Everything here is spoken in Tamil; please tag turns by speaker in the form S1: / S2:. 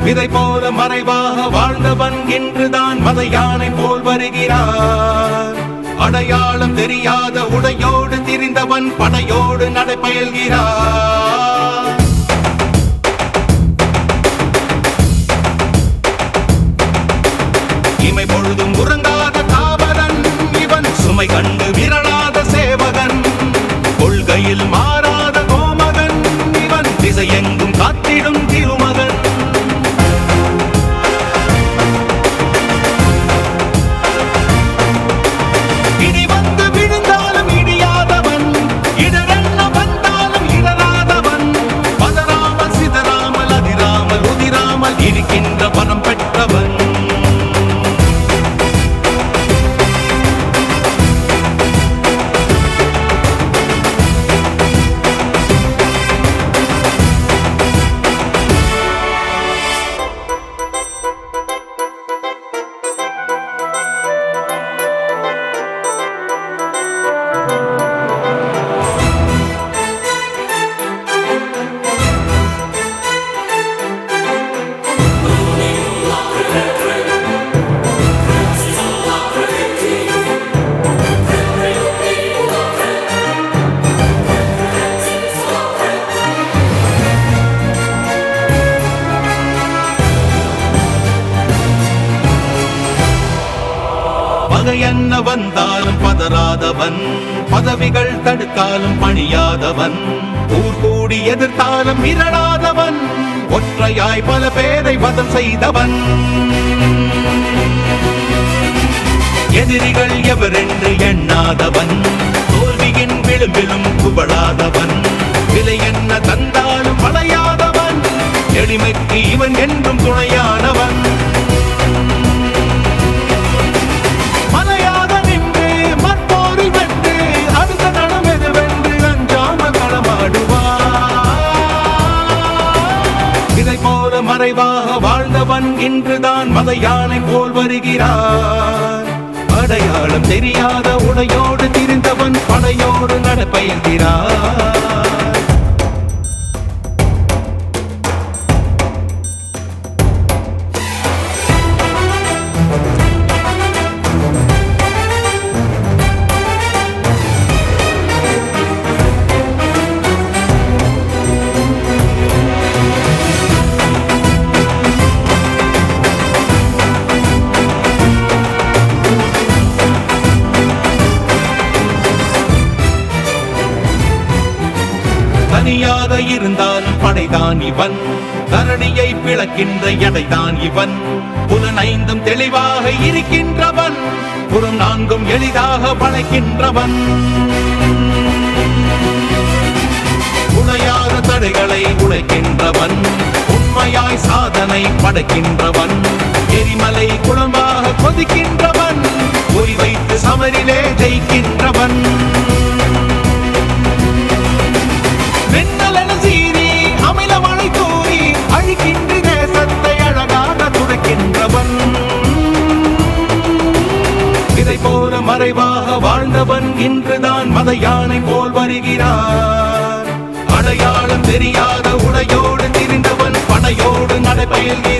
S1: இதை போல மறைவாக வாழ்ந்தவன் இன்றுதான் மத யானை போல் வருகிறார் அடையாளம் தெரியாத உடையோடு திரிந்தவன் படையோடு நடைபயல்கிறார் இமை பொழுதும் உறங்காத காவலன் இவன் சுமை கண்டு விரலாத சேவகன் கொள்கையில் மாறாத கோமகன் இவன் திசையெங்கும் காத்திடும் திருமகன் இடி வந்து விழுந்தாலும் இடியாதவன் இடரென்ன வந்தாலும் இடராதவன் பதறாமல் சிதறாமல் அதிராமல் உதிராமல் இருக்கின்ற பணம் பெற்றவன் பகை என்ன வந்தாலும் பதறாதவன் பதவிகள் தடுத்தாலும் பணியாதவன் ஊர் கூடி எதிர்த்தாலும் மிரளாதவன் ஒற்றையாய் பல பேரை வதம் செய்தவன் எதிரிகள் எவரென்று எண்ணாதவன் தோல்வியின் விளிம்பிலும் குவளாதவன் விலை என்ன தந்தாலும் வளையாதவன் எளிமைக்கு இவன் என்றும் துணையானவன் மலையாக நின்று மற்போரில் வென்று அடுத்த நடம் எதுவென்று அஞ்சாமல் களமாடுவார் இதை போல மறைவாக வாழ்ந்தவன் இன்றுதான் மத யானை போல் வருகிறார் அடையாளம் தெரியாத உடையோடு திரிந்தவன் படையோடு நடப்பயல்கிறார் தனியாக இருந்தாலும் படைதான் இவன் தரணியை பிளக்கின்ற எடைதான் இவன் புலனைந்தும் தெளிவாக இருக்கின்றவன் புறம் நான்கும் எளிதாக வளைக்கின்றவன் உடையாத தடைகளை உடைக்கின்றவன் உண்மையாய் சாதனை படைக்கின்றவன் எரிமலை குளமாக கொதிக்கின்றவன் குறி வைத்து சமரிலே ஜெயிக்கின்றவன் மின்னலென சீறி அமில மழை தூறி அழிக்கின்ற தேசத்தை அழகாக துடைக்கின்றவன் இதை போல மறைவாக வாழ்ந்தவன் இன்றுதான் மத யானை போல் வருகிறார் அடையாளம் தெரியாத உடையோடு திரிந்தவன் படையோடு நடைபயல்கிறார்